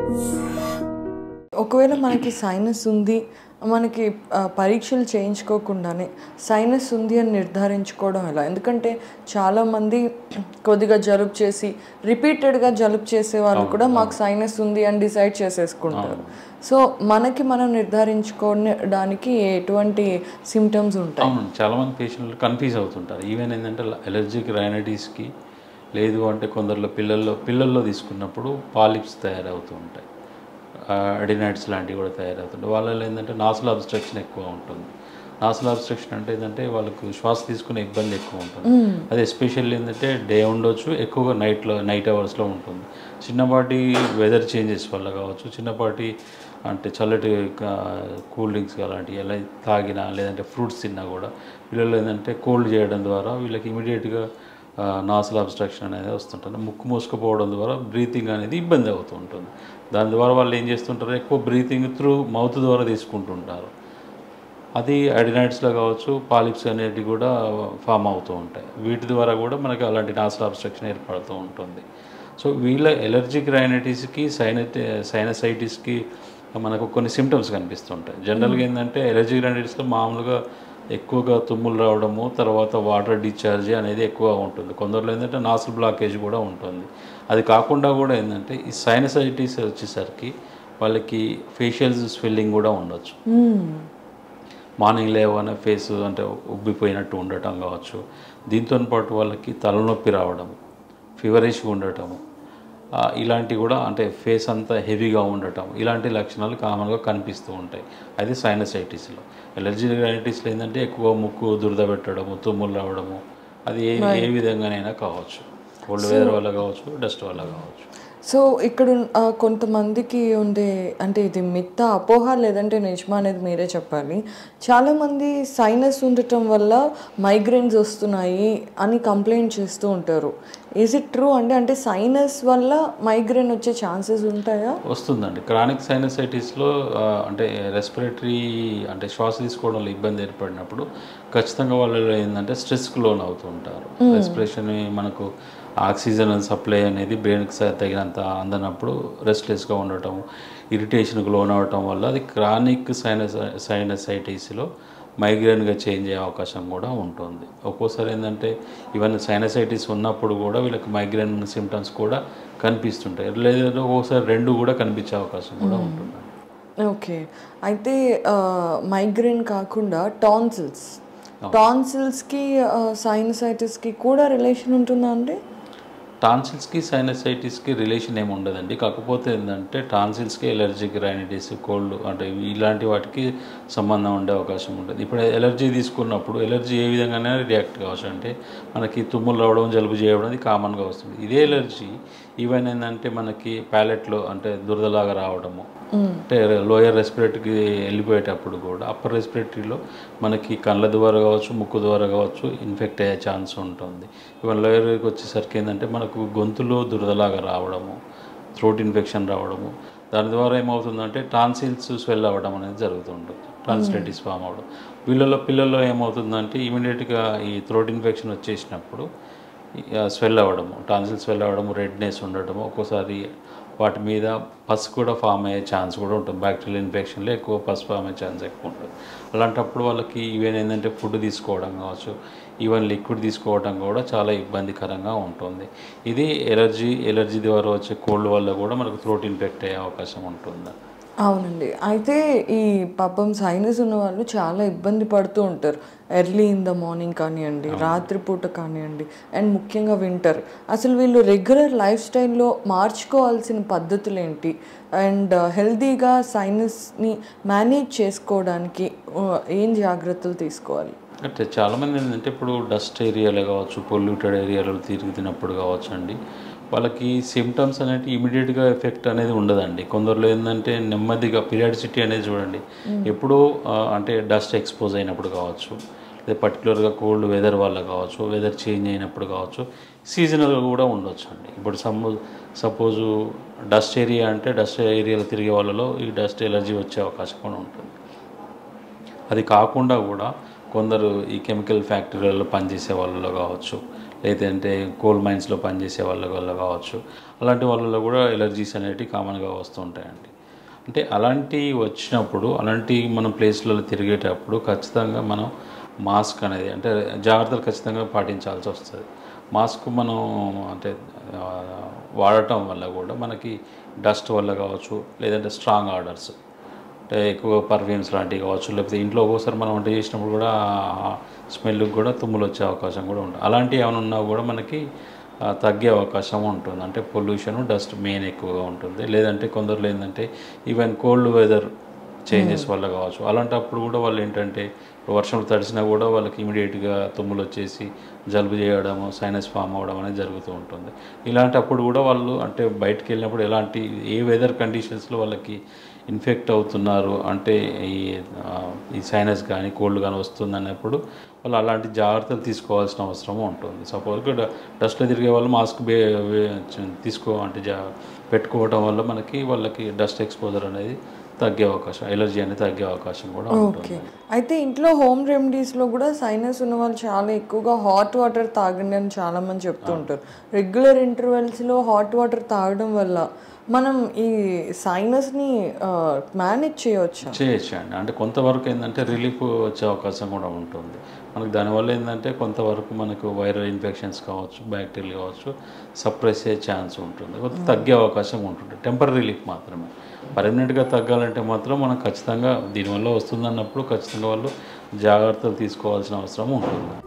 ఒకవేళ మనకి సైనస్ ఉంది మనకి ఆ, పరీక్షలు చేయించుకోకుండానే సైనస్ ఉంది అని నిర్ధారించుకోవడం ఎలా ఎందుకంటే చాలామంది కొద్దిగా జలుబు చేసి రిపీటెడ్గా జలుబు చేసే వాళ్ళు కూడా మాకు సైనస్ ఉంది అని డిసైడ్ చేసేసుకుంటారు సో మనకి మనం నిర్ధారించుకోవడానికి ఎటువంటి సిమ్టమ్స్ ఉంటాయి అవును చాలామంది పేషెంట్లు కన్ఫ్యూజ్ అవుతుంటారు ఈవెన్ ఏంటంటే ఎలర్జిక్ రైనటిస్కి లేదు అంటే కొందరిలో పిల్లల్లో పిల్లల్లో తీసుకున్నప్పుడు పాలిప్స్ తయారవుతూ ఉంటాయి అడినైట్స్ లాంటివి కూడా తయారవుతుంటాయి వాళ్ళలో ఏంటంటే నాసుల్ అబ్స్ట్రక్షన్ ఎక్కువ ఉంటుంది నాసుల్ అబ్స్ట్రక్షన్ అంటే ఏంటంటే వాళ్ళకు శ్వాస తీసుకునే ఇబ్బంది ఎక్కువ ఉంటుంది అది ఎస్పెషల్లీ ఏంటంటే డే ఉండొచ్చు ఎక్కువగా నైట్లో నైట్ అవర్స్లో ఉంటుంది చిన్నపాటి వెదర్ చేంజెస్ వల్ల కావచ్చు చిన్నపాటి అంటే చల్లటి కూల్ డ్రింక్స్ అలాంటివి ఎలా తాగినా లేదంటే ఫ్రూట్స్ తిన్నా కూడా వీళ్ళలో ఏంటంటే కోల్డ్ చేయడం ద్వారా వీళ్ళకి ఇమీడియట్గా నాసుల్ అబ్స్ట్రక్షన్ అనేది వస్తుంటుంది ముక్కు మూసుకుపోవడం ద్వారా బ్రీతింగ్ అనేది ఇబ్బంది అవుతూ ఉంటుంది దాని ద్వారా వాళ్ళు ఏం చేస్తుంటారు ఎక్కువ బ్రీతింగ్ త్రూ మౌత్ ద్వారా తీసుకుంటుంటారు అది అడినైట్స్లో కావచ్చు పాలిప్స్ అనేటివి కూడా ఫామ్ అవుతూ ఉంటాయి వీటి ద్వారా కూడా మనకి అలాంటి నాసల్ అబ్స్ట్రక్షన్ ఏర్పడుతూ ఉంటుంది సో వీళ్ళ ఎలర్జిక్ రైనటిస్కి సైనటి సైనసైటిస్కి మనకు కొన్ని సిమ్టమ్స్ కనిపిస్తుంటాయి జనరల్గా ఏంటంటే ఎలర్జిక్ రైనటిస్లో మామూలుగా ఎక్కువగా తుమ్ములు రావడము తర్వాత వాటర్ డిశ్చార్జ్ అనేది ఎక్కువ ఉంటుంది కొందరిలో ఏంటంటే నాసల్ బ్లాకేజ్ కూడా ఉంటుంది అది కాకుండా కూడా ఏంటంటే ఈ సైనసైటిస్ వచ్చేసరికి వాళ్ళకి ఫేషియల్ స్వెల్లింగ్ కూడా ఉండొచ్చు మార్నింగ్ లేవగానే ఫేస్ అంటే ఉబ్బిపోయినట్టు ఉండటం కావచ్చు దీంతో పాటు వాళ్ళకి తలనొప్పి రావడం ఫీవరిష్గా ఉండటము ఆ, ఇలాంటివి కూడా అంటే ఫేస్ అంతా హెవీగా ఉండటం ఇలాంటి లక్షణాలు కామన్గా కనిపిస్తూ ఉంటాయి అది సైనసైటిస్లో ఎలర్జీ రైనటిస్లో ఏంటంటే ఎక్కువ ముక్కు దురద పెట్టడము తుమ్ములు రావడము అది ఏ ఏ విధంగానైనా కావచ్చు కోల్డ్ వెదర్ వల్ల కావచ్చు డస్ట్ వల్ల కావచ్చు సో ఇక్కడ ఆ, కొంతమందికి ఉండే అంటే ఇది మిత్త అపోహ లేదంటే నిజమా అనేది మీరే చెప్పాలి చాలామంది సైనస్ ఉండటం వల్ల మైగ్రేన్స్ వస్తున్నాయి అని కంప్లైంట్ చేస్తూ ఉంటారు ఈజ్ ఇట్ ట్రూ అంటే అంటే సైనస్ వల్ల మైగ్రేన్ వచ్చే ఛాన్సెస్ ఉంటాయా వస్తుందండి క్రానిక్ సైనసైటిస్లో ఆ, అంటే రెస్పిరేటరీ అంటే శ్వాస తీసుకోవడంలో ఇబ్బంది ఏర్పడినప్పుడు ఖచ్చితంగా వాళ్ళలో ఏంటంటే స్ట్రెస్కి లోన్ అవుతూ ఉంటారు రెస్పిరేషన్ మనకు ఆక్సిజన్ సప్లై అనేది బ్రెయిన్కి తగినంత అందనప్పుడు రెస్ట్లెస్గా ఉండటం ఇరిటేషన్కి లోన్ అవ్వటం వల్ల అది క్రానిక్ సైనస్ సైనసైటిస్లో మైగ్రేన్గా చేంజ్ అయ్యే అవకాశం కూడా ఉంటుంది ఒక్కోసారి ఏంటంటే ఈవెన్ సైనసైటిస్ ఉన్నప్పుడు కూడా వీళ్ళకి మైగ్రేన్ సిమ్టమ్స్ కూడా కనిపిస్తుంటాయి లేదా ఒక్కోసారి రెండు కూడా కనిపించే అవకాశం కూడా ఉంటుంది ఓకే అయితే మైగ్రేన్ కాకుండా టాన్సిల్స్ టాన్సిల్స్కి సైనసైటిస్కి కూడా రిలేషన్ ఉంటుందా అండి టాన్సిల్స్కి సైనసైటిస్కి రిలేషన్ ఏమి ఉండదండి కాకపోతే ఏంటంటే టాన్సిల్స్కి ఎలర్జిక్ రైనిటిస్ కోల్డ్ అంటే ఇలాంటి వాటికి సంబంధం ఉండే అవకాశం ఉంటుంది ఇప్పుడు ఎలర్జీ తీసుకున్నప్పుడు ఎలర్జీ ఏ విధంగానే రియాక్ట్ కావచ్చు అంటే మనకి తుమ్ములు రావడం జలుబు చేయడం అది కామన్గా వస్తుంది ఇదే ఎలర్జీ ఈవెన్ ఏంటంటే మనకి ప్యాలెట్లో అంటే దురదలాగా రావడము అంటే లోయర్ రెస్పిరేటరీకి వెళ్ళిపోయేటప్పుడు కూడా అప్పర్ రెస్పిరేటరీలో మనకి కళ్ళ ద్వారా కావచ్చు ముక్కు ద్వారా కావచ్చు ఇన్ఫెక్ట్ అయ్యే ఛాన్స్ ఉంటుంది ఈవెన్ లోయర్కి వచ్చేసరికి ఏంటంటే మనకు గొంతులో దురదలాగా రావడము థ్రోట్ ఇన్ఫెక్షన్ రావడము దాని ద్వారా ఏమవుతుందంటే టాన్సిల్స్ స్వెల్ అవ్వడం అనేది జరుగుతుంటుంది టాన్సిలైటిస్ ఫామ్ అవ్వడం వీళ్ళలో పిల్లల్లో ఏమవుతుందంటే ఇమీడియట్గా ఈ థ్రోట్ ఇన్ఫెక్షన్ వచ్చేసినప్పుడు స్వెల్ అవ్వడము టాన్సిల్ స్వెల్ అవ్వడము రెడ్నెస్ ఉండడము ఒక్కోసారి వాటి మీద పస్ కూడా ఫామ్ అయ్యే ఛాన్స్ కూడా ఉంటుంది బ్యాక్టీరియల్ ఇన్ఫెక్షన్లో ఎక్కువ పస్ ఫామ్ అయ్యే ఛాన్స్ ఎక్కువ ఉంటుంది అలాంటప్పుడు వాళ్ళకి ఈవెన్ ఏంటంటే ఫుడ్ తీసుకోవడం కావచ్చు ఈవెన్ లిక్విడ్ తీసుకోవడం కూడా చాలా ఇబ్బందికరంగా ఉంటుంది ఇది ఎలర్జీ ఎలర్జీ ద్వారా వచ్చే కోల్డ్ వల్ల కూడా మనకు థ్రోట్ ఇన్ఫెక్ట్ అయ్యే అవకాశం ఉంటుంది అవునండి అయితే ఈ పాపం సైనస్ ఉన్న వాళ్ళు చాలా ఇబ్బంది పడుతూ ఉంటారు ఎర్లీ ఇన్ ద మార్నింగ్ కానివ్వండి రాత్రిపూట కానివ్వండి అండ్ ముఖ్యంగా వింటర్ అసలు వీళ్ళు రెగ్యులర్ లైఫ్ స్టైల్లో మార్చుకోవాల్సిన పద్ధతులు ఏంటి అండ్ హెల్తీగా సైనస్ని మేనేజ్ చేసుకోవడానికి ఆ, ఏం జాగ్రత్తలు తీసుకోవాలి అంటే చాలామంది ఏంటంటే ఇప్పుడు డస్ట్ ఏరియాలో కావచ్చు పొల్యూటెడ్ ఏరియాలో తిరుగుతున్నప్పుడు కావచ్చు అండి వాళ్ళకి సిమ్టమ్స్ అనేవి ఇమీడియట్గా ఎఫెక్ట్ అనేది ఉండదండి కొందరిలో ఏంటంటే నెమ్మదిగా పీరియాడిసిటీ అనేది చూడండి ఎప్పుడో ఆ, అంటే డస్ట్ ఎక్స్పోజ్ అయినప్పుడు కావచ్చు లేదా పర్టికులర్గా కోల్డ్ వెదర్ వల్ల కావచ్చు వెదర్ చేంజ్ అయినప్పుడు కావచ్చు సీజనల్గా కూడా ఉండొచ్చు అండి ఇప్పుడు సమ్ సపోజు డస్ట్ ఏరియా అంటే డస్ట్ ఏరియాలో తిరిగే వాళ్ళలో ఈ డస్ట్ ఎలర్జీ వచ్చే అవకాశం కూడా ఉంటుంది అది కాకుండా కూడా కొందరు ఈ కెమికల్ ఫ్యాక్టరీలలో పనిచేసే వాళ్ళలో కావచ్చు లేదంటే కోల్ మైన్స్లో పనిచేసే వాళ్ళ వల్ల కావచ్చు అలాంటి వాళ్ళలో కూడా ఎలర్జీస్ అనేటివి కామన్గా వస్తూ ఉంటాయండి అంటే అలాంటివి వచ్చినప్పుడు అలాంటి మనం ప్లేస్లలో తిరిగేటప్పుడు ఖచ్చితంగా మనం మాస్క్ అనేది అంటే జాగ్రత్తలు ఖచ్చితంగా పాటించాల్సి వస్తుంది మాస్క్ మనం అంటే ఆ, వాడటం వల్ల కూడా మనకి డస్ట్ వల్ల కావచ్చు లేదంటే స్ట్రాంగ్ ఆర్డర్స్ అంటే ఎక్కువ పర్ఫ్యూమ్స్ లాంటివి కావచ్చు లేకపోతే ఇంట్లో ఒక్కోసారి మనం వంట చేసినప్పుడు కూడా స్మెల్కి కూడా తుమ్ములు వచ్చే అవకాశం కూడా ఉంటుంది అలాంటివి ఏమైనా ఉన్నా కూడా మనకి ఆ, తగ్గే అవకాశం ఉంటుంది అంటే పొల్యూషన్ డస్ట్ మెయిన్ ఎక్కువగా ఉంటుంది లేదంటే కొందరు ఏంటంటే ఈవెన్ కోల్డ్ వెదర్ చేంజెస్ వల్ల కావచ్చు అలాంటప్పుడు కూడా వాళ్ళు ఏంటంటే వర్షం తడిసినా కూడా వాళ్ళకి ఇమీడియట్గా తుమ్ములు వచ్చేసి జలుబు చేయడం సైనస్ ఫామ్ అవ్వడం అనేది జరుగుతూ ఉంటుంది ఇలాంటప్పుడు కూడా వాళ్ళు అంటే బయటకు వెళ్ళినప్పుడు ఎలాంటి ఏ వెదర్ కండిషన్స్లో వాళ్ళకి ఇన్ఫెక్ట్ అవుతున్నారు అంటే ఈ ఆ, ఈ సైనస్ కానీ కోల్డ్ కానీ వస్తుంది అన్నప్పుడు వాళ్ళు అలాంటి జాగ్రత్తలు తీసుకోవాల్సిన అవసరం ఉంటుంది సపోజ్ డస్ట్లో తిరిగే వాళ్ళు మాస్క్ బే వే- తీసుకో అంటే జా పెట్టుకోవడం వల్ల మనకి వాళ్ళకి డస్ట్ ఎక్స్పోజర్ అనేది తగ్గే అవకాశం ఎలర్జీ అనేది తగ్గే అవకాశం కూడా ఉంటుంది ఓకే అయితే ఇంట్లో హోమ్ రెమెడీస్లో కూడా సైనస్ ఉన్న వాళ్ళు చాలా ఎక్కువగా హాట్ వాటర్ తాగండి అని చాలా మంది చెప్తూ ఉంటారు రెగ్యులర్ ఇంటర్వెల్స్లో హాట్ వాటర్ తాగడం వల్ల మనం ఈ సైనస్ని మేనేజ్ చేయవచ్చా చేయొచ్చు అండి అంటే కొంతవరకు ఏంటంటే రిలీఫ్ వచ్చే అవకాశం కూడా ఉంటుంది మనకు దానివల్ల ఏంటంటే కొంతవరకు మనకు వైరల్ ఇన్ఫెక్షన్స్ కావచ్చు బ్యాక్టీరియల్ కావచ్చు సప్రెస్ అయ్యే ఛాన్స్ ఉంటుంది కొంత తగ్గే అవకాశం ఉంటుంది టెంపరీ రిలీఫ్ మాత్రమే పర్మనెంట్గా తగ్గాలంటే మాత్రం మనం ఖచ్చితంగా దీనివల్ల వస్తుందన్నప్పుడు ఖచ్చితంగా వాళ్ళు జాగ్రత్తలు తీసుకోవాల్సిన అవసరం ఉంటుంది